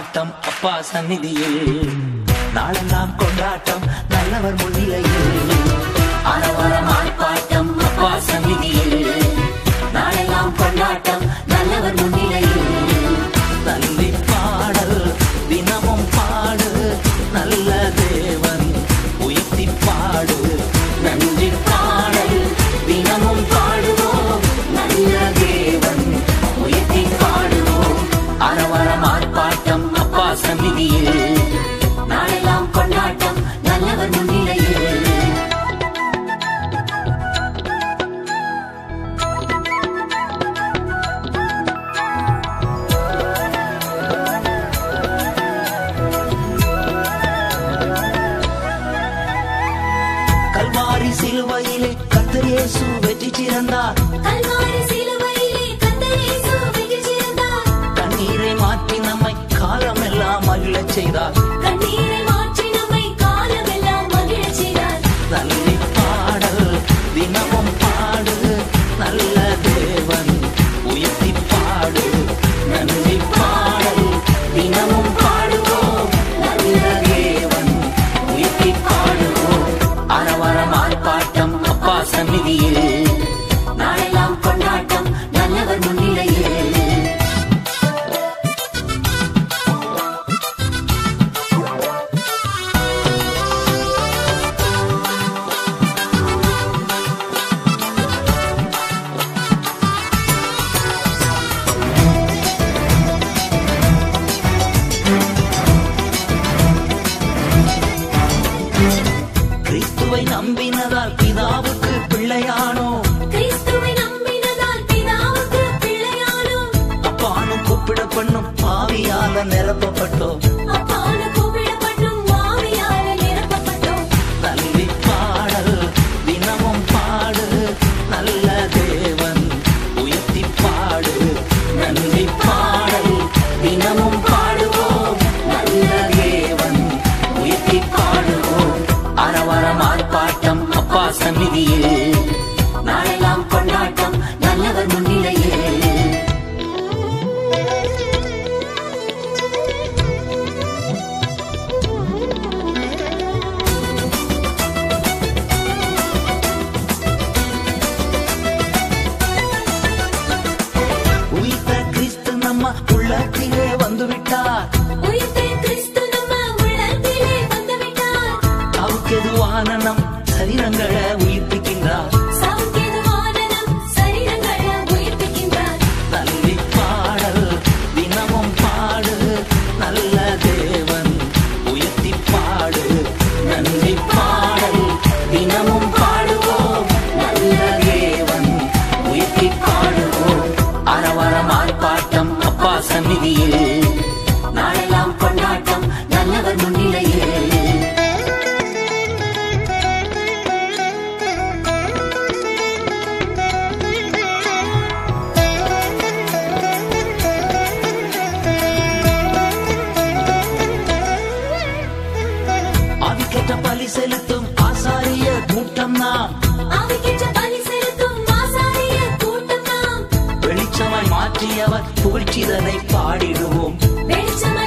ஆர்ப்பாட்டம் அப்பா சந்நிதியில் நாளெல்லாம் கொண்டாட்டம் நல்லவர் முன்னிலையில் ஆரவாரம் ஆர்ப்பாட்டம் அப்பா சந்நிதியில் நாளெல்லாம் கொண்டாட்டம் நல்லவர் முன்னிலையில் நன்றி பாடல் தினமும் பாடு நல்ல தேவன் உயர்த்தி பாடு நன்றி பாடல் தினமும் பாடுவோம் நல்ல தேவன் உயர்த்தி பாடுவோம் அரவரம் ஆர்ப்பாட்டம் அப்பா சந்நிதியில் நாளெல்லாம் கொண்டாட்டம் நல்லவர் முன்னிலையில் கல்வாரி சிலுவையிலே கர்த்தர் இயேசு வெற்றி சிறந்தார் கல்வாரி சிலுவையிலே கர்த்தர் இயேசு வெற்றி சிறந்தார். கண்ணீரை மாற்றி நம்மை காலமெல்லாம் மகிழச் செய்தார் கண்ணீரை மாற்றி நம்மை காலமெல்லாம் மகிழச் செய்தார். நல்லி பாடல் தினமும் பாடு நல்ல தேவன் உயர்த்தி பாடு நன்றி பாடல் தினமும் பாடுவோம் நல்ல தேவன் உயர்த்தி பாடுவோம் அரவரம் ஆர்ப்பாட்டம் அப்பா சந்நிதியில் நாளெல்லாம் கொண்டாட்டம் நல்லவர் முன்னிலையில் கிறிஸ்துவை நம்பினதால் பிதாவுக்கு பிள்ளையானோ கிறிஸ்துவை நம்பினதால் பிதாவுக்கு பிள்ளையானோம். அப்பானும் கூப்பிடப்பண்ணும் பாவியால நிரப்பப்பட்டோம் அப்பானு கூப்பிடப்பட்டும் ஆவியால நிரப்பப்பட்டோம். நல்லி பாடல் தினமும் பாடு நல்ல தேவன் உயர்த்தி பாடு நன்றி பாடல் தினமும் பாடுவோம் நல்ல தேவன் உயர்த்தி பாடுவோம் அரவரம் ஆர்ப்பாட்டம் அப்பா சந்நிதியில் நாளெல்லாம் கொண்டாட்டம் நல்லவர் முன்னிலையில் உயிர்த்த கிறிஸ்து நம்ம உள்ளத்திலே வந்துவிட்டார் உயிர்த்த கிறிஸ்து நம்ம உள்ளத்திலே வந்துவிட்டார். அவருக்கெதுவான நம் சரீரங்களை உயிர்ப்பிக்கின்றார் சவுக்கியமான நம் சரீரங்களை உயிர்ப்பிக்கின்றார். நல்லி பாடல் தினமும் பாடு நல்ல தேவன் உயர்த்தி பாடு நன்றி பாடல் தினமும் பாடுவோம் நல்ல தேவன் உயர்த்தி பாடுவோம் அரவரம் ஆர்ப்பாட்டம் அப்பா சந்நிதியில் நாளெல்லாம் கொண்டாட்டம் நல்லவர் முன்னிலையில் ஆவிக்கேற்ற பலி செலுத்தும் ஆசாரிய கூட்டம் நாம் ஆவிக்கேற்ற பலி செலுத்தும் ஆசாரிய கூட்டம் நாம். வெளிச்சமாய் மாற்றியவர் புகழ்ச்சிதனை பாடிடுவோம் வெளிச்சமாய்